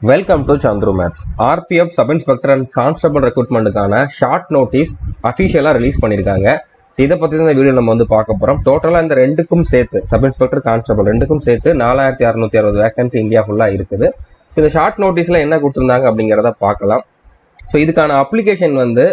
welcome to Chandru maths RPF sub inspector and constable ரெக்ரூட்மெண்ட்டுக்கான short notice அஃபிஷியலாக release பண்ணியிருக்காங்க So, இதை பற்றி தான் இந்த வீடியோ நம்ம வந்து பார்க்க போகிறோம் டோட்டலாக இந்த ரெண்டுக்கும் சேர்த்து சப் இன்ஸ்பெக்டர் கான்ஸ்டபிள் ரெண்டுக்கும் சேர்த்து நாலாயிரத்தி அறுநூத்தி அறுபது வேகன்சி இந்தியா ஃபுல்லாக இருக்குது ஸோ இந்த ஷார்ட் நோட்டீஸில் என்ன கொடுத்துருந்தாங்க அப்படிங்கிறத பார்க்கலாம் ஸோ இதுக்கான அப்ளிகேஷன் வந்து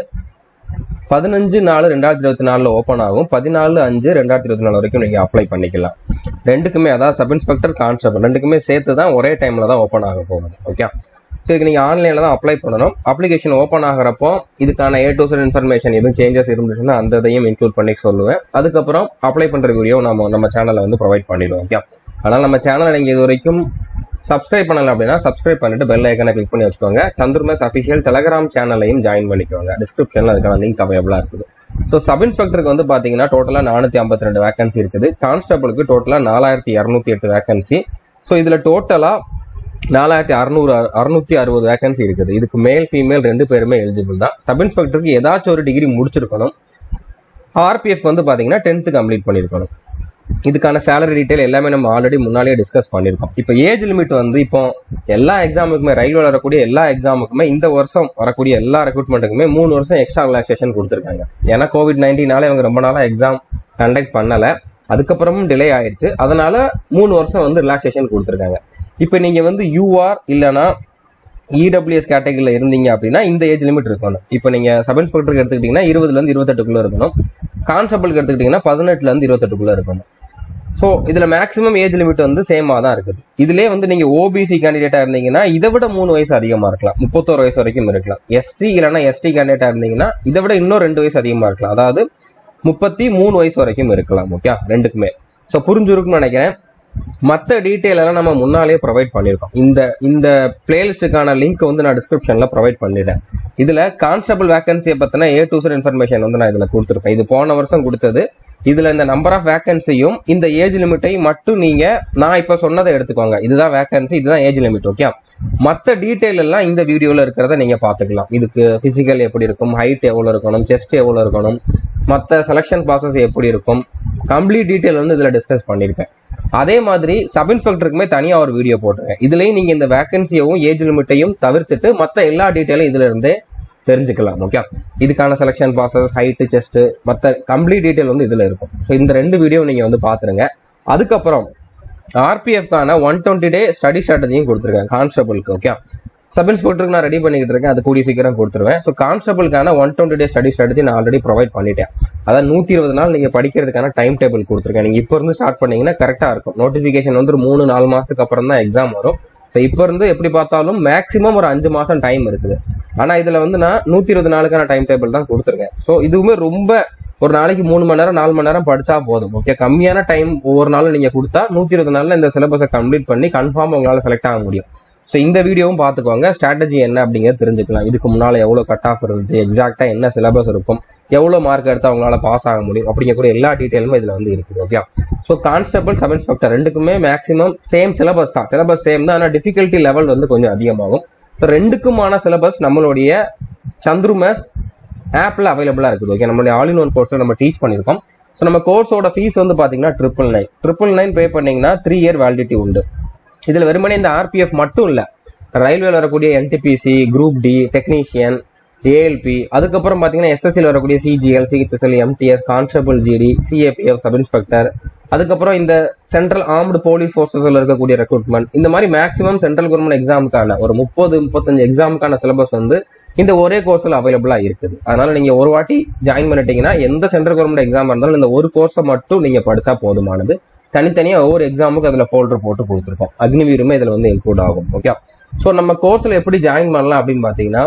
பதினஞ்சு நாலு ரெண்டாயிரத்தி இருபத்தி நாலுல ஓப்பன் ஆகும் பதினாலு அஞ்சு ரெண்டாயிரத்தி இருபத்தி நாலு வரைக்கும் நீங்க அப்ளை பண்ணிக்கலாம் ரெண்டுக்குமே அதாவது சப் இன்ஸ்பெக்டர் கான்ஸ்டபிள் ரெண்டுக்குமே சேர்த்து தான் ஒரே டைம்ல தான் ஓப்பன் ஆக போகுது ஓகே ஸோ இதுக்கு நீங்க ஆன்லைன்ல தான் அப்ளை பண்ணணும் அப்ளிகேஷன் ஓப்பன் ஆகிறப்போ இதுக்கான ஏ டு செட் இன்ஃபர்மேஷன் எதுவும் சேஞ்சஸ் இருந்துச்சுன்னா அந்த இதையும் இன்க்ளூட் பண்ணி சொல்லுவேன் அதுக்கப்புறம் அப்ளை பண்ற வீடியோ நம்ம நம்ம சேனல்ல வந்து ப்ரொவைட் பண்ணிடுவோம் ஓகே அதனால நம்ம சேனலை நீங்க இது வரைக்கும் சப்ஸ்கிரைப் பண்ணல அப்படின்னா சப்ஸ்கிரைப் பண்ணிட்டு பெல் ஐக்கனை கிளிக் பண்ணி வச்சுக்கோங்க சந்துர்மேஸ் அஃபிஷியல் டெலகிராம் சேனலையும் ஜாயின் பண்ணிக்கோங்க டிஸ்கிரிப்ஷன்ல அதுக்கான லிங்க் அவைலபிளா இருக்குது ஸோ சப் இன்ஸ்பெக்டருக்கு வந்து பாத்தீங்கன்னா டோட்டலா நானூத்தி ஐம்பத்தி ரெண்டு வேகன்சி இருக்குது கான்ஸ்டபிளுக்கு டோட்டலா நாலாயிரத்தி இரநூத்தி எட்டு வேகன்சி ஸோ இதுல டோட்டலா நாலாயிரத்தி அறுநூறு அறுநூத்தி அறுபது வேகன்சி இருக்குது இதுக்கு மேல் ஃபீமேல் ரெண்டு பேருமே எலிஜிபிள் தான் சப் இன்ஸ்பெக்டருக்கு ஏதாச்சும் ஒரு டிகிரி முடிச்சிருக்கணும் ஆர்பிஎஃப் வந்து பாத்தீங்கன்னா டென்த்து கம்ப்ளீட் பண்ணிருக்கணும் இதுக்கான சேலரி டீடைல் எல்லாமே நம்ம ஆல்ரெடி முன்னாலேயே டிஸ்கஸ் பண்ணியிருக்கோம் இப்போ ஏஜ் லிமிட் வந்து இப்போ எல்லா எக்ஸாமுக்குமே ரயில்வே வரக்கூடிய எல்லா எக்ஸாமுக்குமே இந்த வருஷம் வரக்கூடிய எல்லா ரெக்ரூட்மெண்ட்டுக்குமே மூணு வருஷம் எக்ஸ்ட்ரா ரிலாக்ஸேஷன் கொடுத்துருக்காங்க ஏன்னா கோவிட் நைன்டீனால இவங்க ரொம்ப நாளா எக்ஸாம் கண்டக்ட் பண்ணல அதுக்கப்புறமும் டிலே ஆயிடுச்சு அதனால மூணு வருஷம் வந்து ரிலாக்ஸேஷன் கொடுத்துருக்காங்க இப்போ நீங்க வந்து யூஆர் இல்லைன்னா இடபிள்யூஎஸ் கேட்டகரியில் இருந்தீங்க அப்படின்னா இந்த ஏஜ் லிமிட் இருக்கணும் இப்போ நீங்க சப் இன்ஸ்பெக்டருக்கு எடுத்துக்கிட்டீங்கன்னா இருபதுல இருந்து இருபத்தெட்டுக்குள்ள இருக்கணும் கான்ஸ்டபிளுக்கு எடுத்துக்கிட்டீங்கன்னா பதினெட்டுல இருந்து இருபத்தெட்டுக்குள்ள இருக்கணும் ஸோ இதுல மேக்ஸிமம் ஏஜ் லிமிட் வந்து சேமா தான் இருக்குது இதுலயே வந்து நீங்க ஓபிசி கேண்டிடேட்டா இருந்தீங்கன்னா இதை விட மூணு வயசு அதிகமா இருக்கலாம் முப்பத்தோரு வயசு வரைக்கும் இருக்கலாம் எஸ்சி இல்லைன்னா எஸ்டி கேண்டிடேட்டா இருந்தீங்கன்னா இதை விட இன்னும் ரெண்டு வயசு அதிகமா இருக்கலாம் அதாவது முப்பத்தி மூணு வயசு வரைக்கும் இருக்கலாம் ஓகே ரெண்டுக்குமே ஸோ புரிஞ்சிருக்கும்னு நினைக்கிறேன் மற்ற டீட்டெயில் எல்லாம் நம்ம முன்னாலே ப்ரொவைட் பண்ணியிருக்கோம் இந்த இந்த பிளேலிஸ்டுக்கான லிங்க் வந்து நான் டிஸ்கிரிப்ஷன்ல ப்ரொவைட் பண்ணிடுறேன் இதுல கான்ஸ்டபிள் வேகன்சியை பத்தின ஏ டு செட் இன்ஃபர்மேஷன் வந்து நான் இதுல கொடுத்துருப்பேன் இது போன வருஷம் கொடுத்தது இதுல இந்த நம்பர் ஆஃப் வேகன்சியும் இந்த ஏஜ் லிமிட்டை மட்டும் நீங்க நான் இப்ப சொன்னதை எடுத்துக்கோங்க இதுதான் வேகன்சி இதுதான் ஏஜ் லிமிட் ஓகே மத்த டீடைல் எல்லாம் இந்த வீடியோல இருக்கிறத நீங்க பாத்துக்கலாம் இதுக்கு பிசிக்கல் எப்படி இருக்கும் ஹைட் எவ்வளவு இருக்கணும் செஸ்ட் எவ்வளவு இருக்கணும் மத்த செலக்ஷன் ப்ராசஸ் எப்படி இருக்கும் கம்ப்ளீட் டீடைல் வந்து இதுல டிஸ்கஸ் பண்ணிருக்கேன் அதே மாதிரி சப் இன்ஸ்பெக்டருக்குமே தனியா ஒரு வீடியோ போட்டிருக்கேன் இதுலயும் நீங்க இந்த வேகன்சியவும் ஏஜ் லிமிட்டையும் தவிர்த்துட்டு மத்த எல்லா டீடைலும் இதுல இருந்தே தெரிஞ்சுக்கலாம் ஓகே இதுக்கான செலக்ஷன் ப்ராசஸ் ஹைட் செஸ்ட் மத்த கம்ப்ளீட் டீடைல் வந்து இதுல இருக்கும் ஸோ இந்த ரெண்டு வீடியோ நீங்க வந்து பாத்துருங்க அதுக்கப்புறம் ஆர்பிஎஃப்கான ஒன் டுவெண்ட்டி டே ஸ்டடி ஸ்ட்ராட்டஜியும் கொடுத்துருக்கேன் கான்ஸ்டபிளுக்கு ஓகே சப் இன்ஸ்பெக்டருக்கு நான் ரெடி பண்ணிக்கிட்டு இருக்கேன் அது கூடிய சீக்கிரம் கொடுத்துருவேன் ஸோ கான்ஸ்டபிளுக்கான one twenty day study strategy நான் ஆல்ரெடி ப்ரொவைட் பண்ணிட்டேன் அதாவது நூத்தி இருபது நாள் நீங்க படிக்கிறதுக்கான டைம் டேபிள் கொடுத்துருக்கேன் நீங்க இப்போ இருந்து ஸ்டார்ட் பண்ணீங்கன்னா கரெக்டா இருக்கும் நோட்டிபிகேஷன் வந்து ஒரு மூணு நாலு மாசத்துக்கு அப்புறம் தான் எக்ஸாம் வரும் ஸோ இப்போ இருந்து எப்படி பார்த்தாலும் மேக்ஸிமம் ஒரு அஞ்சு மாசம் டைம் இருக்குது ஆனா இதுல வந்து நான் நூத்தி இருபது நாளுக்கான டைம் டேபிள் தான் கொடுத்துருக்கேன் ஸோ இதுவுமே ரொம்ப ஒரு நாளைக்கு மூணு மணி நேரம் நாலு மணி நேரம் படிச்சா போதும் ஓகே கம்மியான டைம் ஒவ்வொரு நாளும் நீங்க கொடுத்தா நூத்தி இருபது நாள்ல இந்த சிலபஸை கம்ப்ளீட் பண்ணி கன்ஃபார்ம் உங்களால செலக்ட் ஆக முடியும் ஸோ இந்த வீடியோவும் பார்த்துக்கோங்க ஸ்ட்ராட்டஜி என்ன அப்படிங்கிறது தெரிஞ்சுக்கலாம் இதுக்கு முன்னால எவ்வளவு கட் ஆஃப் இருந்துச்சு எக்ஸாக்டா என்ன சிலபஸ் இருக்கும் எவ்வளவு மார்க் எடுத்து அவங்களால பாஸ் ஆக முடியும் அப்படிங்கக்கூடிய எல்லா டீட்டெயிலுமே இதுல வந்து இருக்குது okay so constable sub inspector ரெண்டுக்குமே மேக்ஸிமம் சேம் சிலபஸ் தான் சிலபஸ் சேம் தான் ஆனால் டிஃபிகல்ட்டி லெவல் வந்து கொஞ்சம் அதிகமாகும் ஸோ ரெண்டுக்குமான சிலபஸ் நம்மளுடைய சந்துரு மேஸ் ஆப்ல அவைலபிளா இருக்குது ஓகே நம்மளுடைய ஆல் இன் ஒன் கோர்ஸ்ல நம்ம டீச் பண்ணிருக்கோம் ஸோ நம்ம கோர்ஸோட ஃபீஸ் வந்து பாத்தீங்கன்னா triple nine triple nine pay பண்ணீங்கன்னா த்ரீ இயர் வேலிடிட்டி உண்டு இதுல வெறுமனே இந்த ஆர்பிஎஃப் மட்டும் இல்ல ரயில்வேல வரக்கூடிய NTPC group D technician ALP அதுக்கப்புறம் பாத்தீங்கன்னா எஸ்எஸ்சியில் வரக்கூடிய CGL CHSL MTS constable GD CAPF sub inspector அதுக்கப்புறம் இந்த சென்ட்ரல் ஆர்ம்டு போலீஸ் ஃபோர்ஸஸ்ல இருக்கக்கூடிய ரெக்ரூட்மெண்ட் இந்த மாதிரி மேக்ஸிமம் சென்ட்ரல் கவர்மெண்ட் எக்ஸாமுக்கான ஒரு முப்பது முப்பத்தஞ்சு எக்ஸாமுக்கான சிலபஸ் வந்து இந்த ஒரே கோர்ஸ்ல அவைலபிளா இருக்குது அதனால நீங்க ஒரு வாட்டி ஜாயின் பண்ணிட்டீங்கன்னா எந்த சென்ட்ரல் கவர்மெண்ட் எக்ஸாம் இருந்தாலும் இந்த ஒரு கோர்ஸை மட்டும் நீங்க படிச்சா போதுமானது தனித்தனியா ஒவ்வொரு எக்ஸாமுக்கு அதுல ஃபோல்டர் போட்டு கொடுத்துருக்கோம் அக்னிவீருமே இதுல வந்து இன்க்ளூட் ஆகும் ஓகே ஸோ நம்ம கோர்ஸ்ல எப்படி ஜாயின் பண்ணலாம் அப்படின்னு பாத்தீங்கன்னா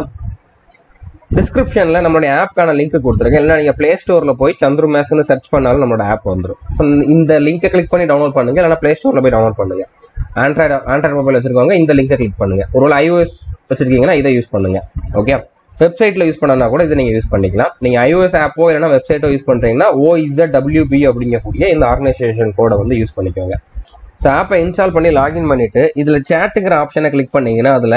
டிஸ்கிரிப்ஷன்ல நம்மளுடைய ஆப்க்கான லிங்க் கொடுத்துருக்கேன் இல்லை நீங்க பிளே ஸ்டோர்ல போய் சந்துரு மேஸ்னு சர்ச் பண்ணாலும் நம்மளோட ஆப் வந்துடும் ஸோ இந்த லிங்கை கிளிக் பண்ணி டவுன்லோட் பண்ணுங்க இல்லைனா பிளே ஸ்டோர்ல போய் டவுன்லோட் பண்ணுங்க ஆண்ட்ராய்டு ஆண்ட்ராய்டு மொபைல் வச்சிருக்கவங்க இந்த லிங்கை கிளிக் பண்ணுங்க ஒருவேளை ஐஓஎஸ் வச்சிருக்கீங்கன்னா இதை யூஸ் பண்ணுங்க ஓகே வெப்சைட்ல யூஸ் பண்ணனா கூட இதை நீங்க யூஸ் பண்ணிக்கலாம் நீங்க ஐஓஎஸ் ஆப்போ இல்லைனா வெப்சைட்டோ யூஸ் பண்றீங்கன்னா ஓஇசட் டபிள்யூபி அப்படிங்கக்கூடிய இந்த ஆர்கனைசேஷன் கோடை வந்து யூஸ் பண்ணிக்கோங்க ஸோ ஆப்பை இன்ஸ்டால் பண்ணி லாகின் பண்ணிட்டு இதுல சேட்டுங்கிற ஆப்ஷனை கிளிக் பண்ணீங்கன்னா அதுல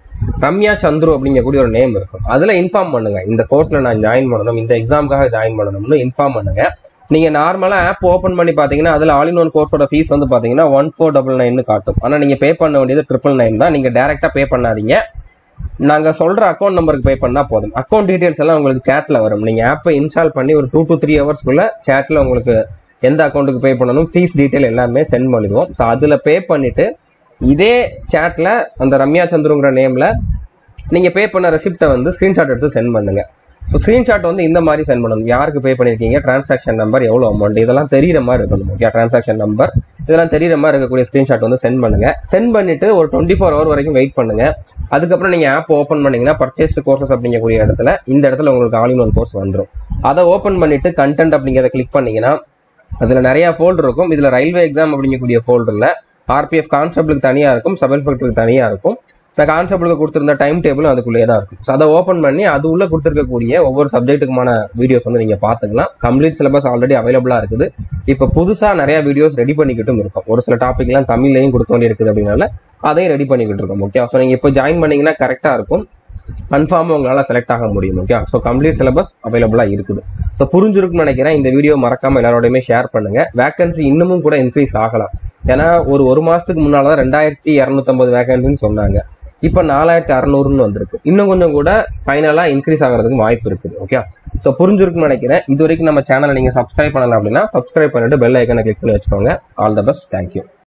ரம்யா சந்துரு அப்படிங்கக்கூடிய ஒரு நேம் இருக்கும் அதுல இன்ஃபார்ம் பண்ணுங்க இந்த கோர்ஸ்ல நான் ஜாயின் பண்ணணும் இந்த எக்ஸாமுக்காக ஜாயின் பண்ணணும்னு இன்ஃபார்ம் பண்ணுங்க நீங்க நார்மலா ஆப் ஓபன் பண்ணி பாத்தீங்கன்னா அதுல ஆல் இன் ஒன் கோர்ஸோட ஃபீஸ் வந்து பாத்தீங்கன்னா ஒன் ஃபோர் டபுள் நைன் காட்டும் ஆனா நீங்க பே பண்ண வேண்டியது ட்ரிபிள் நைன் தான் நீங்க டைரக்டா பே பண்ணாதீங்க நாங்க சொல்ற அக்கௌண்ட் நம்பருக்கு பே பண்ணா போதும் அக்கௌண்ட் டீடைல்ஸ் எல்லாம் உங்களுக்கு சேட்ல வரும் நீங்க ஆப்பை இன்ஸ்டால் பண்ணி ஒரு டூ டு த்ரீ ஹவர்ஸ்க்குள்ள சேட்ல உங்களுக்கு எந்த அக்கௌண்ட்டுக்கு பே பண்ணணும் ஃபீஸ் டீடைல் எல்லாமே சென்ட் பண்ணிடுவோம் ஸோ அதுல பே பண்ணிட்டு இதே சேட்ல அந்த ரம்யா சந்துருங்கிற நேம்ல நீங்க பே பண்ண ரெசிப்டை வந்து ஸ்கிரீன்ஷாட் எடுத்து சென்ட் பண்ணுங்க ஸோ ஸ்கிரீன்ஷாட் வந்து இந்த மாதிரி சென்ட் பண்ணணும் யாருக்கு பே பண்ணிருக்கீங்க டிரான்சாக்ஷன் நம்பர் எவ்வளோ அமௌண்ட் இதெல்லாம் தெரியுற மாதிரி இருக்கணும் ஓகே டிரான்சாக்ஷன் நம்பர் இதெல்லாம் தெரியுற மாதிரி இருக்கக்கூடிய ஸ்கிரீன்ஷாட் வந்து சென்ட் பண்ணுங்க சென்ட் பண்ணிட்டு ஒரு டுவெண்ட்டி ஃபோர் ஹவர் வரைக்கும் வெயிட் பண்ணுங்க அதுக்கப்புறம் நீங்க ஆப் ஓப்பன் பண்ணீங்கன்னா பர்ச்சேஸ்ட் கோர்சஸ் அப்படிங்கக்கூடிய இடத்துல இந்த இடத்துல உங்களுக்கு ஆல் இன் ஒன் கோர்ஸ் வந்துடும் அதை ஓப்பன் பண்ணிட்டு கண்டென்ட் அப்படிங்கிறத கிளிக் பண்ணீங்கன்னா அதுல நிறைய ஃபோல்டர் இருக்கும் இதுல ரயில்வே எக்ஸாம் அப்படிங்கக்கூடிய ஃபோல்டர்ல ஆர்பிஎஃப் கான்ஸ்டபிளுக்கு தனியா இருக்கும் சப் இன்ஸ்பெக்டருக்கு தனியா இருக்கும் நான் கான்ஸ்டபிளுக்கு கொடுத்திருந்த டைம் டேபிளும் அதுக்குள்ளேயே தான் இருக்கும் ஸோ அதை ஓப்பன் பண்ணி அது உள்ள கொடுத்துருக்கக்கூடிய ஒவ்வொரு சப்ஜெக்ட்டுக்குமான வீடியோஸ் வந்து நீங்க பாத்துக்கலாம் கம்ப்ளீட் சிலபஸ் ஆல்ரெடி அவைலபிளா இருக்குது இப்போ புதுசா நிறைய வீடியோஸ் ரெடி பண்ணிக்கிட்டும் இருக்கும் ஒரு சில டாபிக்லாம் தமிழ்லையும் கொடுக்க வேண்டி இருக்குது அப்படின்னால அதையும் ரெடி பண்ணிக்கிட்டு இருக்கோம் ஓகே ஸோ நீங்க இப்போ ஜாயின் பண்ணீங்கன்னா கரெக்டா இருக்கும் கன்ஃபார்மாக உங்களால் செலக்ட் ஆக முடியும் ஓகே ஸோ கம்ப்ளீட் சிலபஸ் அவைலபிளாக இருக்குது ஸோ புரிஞ்சிருக்குன்னு நினைக்கிறேன் இந்த வீடியோ மறக்காம எல்லாரோடையுமே ஷேர் பண்ணுங்க வேகன்சி இன்னமும் கூட இன்க்ரீஸ் ஆகலாம் ஏன்னா ஒரு ஒரு மாசத்துக்கு முன்னால தான் ரெண்டாயிரத்தி இரநூத்தம்பது வேகன்சின்னு சொன்னாங்க இப்போ நாலாயிரத்தி அறநூறுன்னு வந்திருக்கு இன்னும் கொஞ்சம் கூட ஃபைனலா இன்க்ரீஸ் ஆகிறதுக்கு வாய்ப்பு இருக்குது ஓகே ஸோ புரிஞ்சிருக்குன்னு நினைக்கிறேன் இது வரைக்கும் நம்ம சேனலை நீங்க சப்ஸ்கிரைப் பண்ணலாம் அப்படின்னா சப்ஸ்கிரைப் பண்ணிட்டு பெல் ஐக்கனை கிளிக் பண்ணி வச்சுக்கோங்க ஆல் த பெஸ்ட் தேங்க்யூ